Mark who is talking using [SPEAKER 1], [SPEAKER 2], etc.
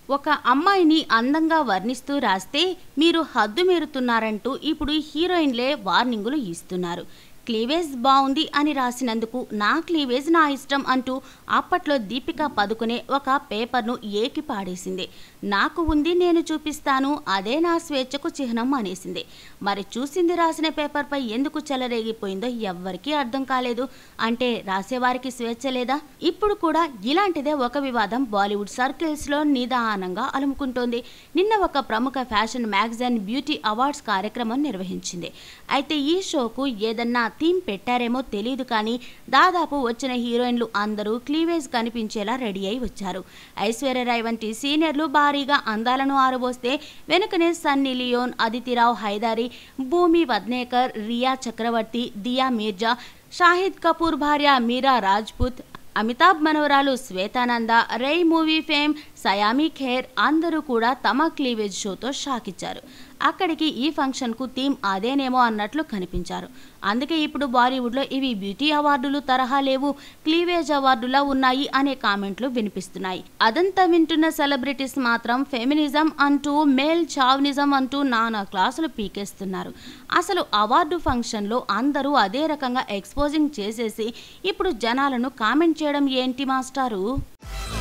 [SPEAKER 1] ఒక అమ్మాయిని అందంగా వర్ణిస్తూ రాస్తే మీరు హద్దు మీరుతున్నారంటూ ఇప్పుడు హీరోయిన్లే వార్నింగులు ఇస్తున్నారు క్లీవేజ్ బాగుంది అని రాసినందుకు నా క్లీవేజ్ నా ఇష్టం అంటూ అప్పట్లో దీపిక పదుకునే ఒక పేపర్ను ఏకి పాడేసింది నాకు ఉంది నేను చూపిస్తాను అదే నా స్వేచ్ఛకు చిహ్నం అనేసింది మరి చూసింది రాసిన పేపర్పై ఎందుకు చెలరేగిపోయిందో ఎవ్వరికీ అర్థం కాలేదు అంటే రాసేవారికి స్వేచ్ఛ లేదా ఇప్పుడు కూడా ఇలాంటిదే ఒక వివాదం బాలీవుడ్ సర్కిల్స్లో నిదానంగా అలుముకుంటోంది నిన్న ఒక ప్రముఖ ఫ్యాషన్ మ్యాగజైన్ బ్యూటీ అవార్డ్స్ కార్యక్రమం నిర్వహించింది అయితే ఈ షోకు ఏదన్నా థీమ్ పెట్టారేమో తెలియదు కానీ దాదాపు వచ్చిన హీరోయిన్లు అందరూ క్లీవేజ్ కనిపించేలా రెడీ అయి వచ్చారు ఐశ్వర్యరాయ్ వంటి సీనియర్లు భారీగా అందాలను ఆరబోస్తే వెనుకనే సన్నీ లియోన్ అదితిరావు హైదారి భూమి వద్నేకర్ రియా చక్రవర్తి దియా మీర్జా షాహిద్ కపూర్ భార్య మీరా రాజ్పుత్ అమితాబ్ మనవరాలు శ్వేతానంద రేయ్ మూవీ ఫేమ్ సయామీ ఖేర్ అందరూ కూడా తమ క్లీవేజ్ షోతో షాక్ ఇచ్చారు అక్కడికి ఈ ఫంక్షన్కు థీమ్ అదేనేమో అన్నట్లు కనిపించారు అందుకే ఇప్పుడు బాలీవుడ్లో ఇవి బ్యూటీ అవార్డులు తరహా లేవు క్లీవేజ్ అవార్డులా ఉన్నాయి అనే కామెంట్లు వినిపిస్తున్నాయి అదంతా వింటున్న సెలబ్రిటీస్ మాత్రం ఫెమినిజం అంటూ మేల్ చావ్నిజం అంటూ నానా క్లాసులు పీకేస్తున్నారు అసలు అవార్డు ఫంక్షన్లో అందరూ అదే రకంగా ఎక్స్పోజింగ్ చేసేసి ఇప్పుడు జనాలను కామెంట్ చేయడం ఏంటి మాస్టారు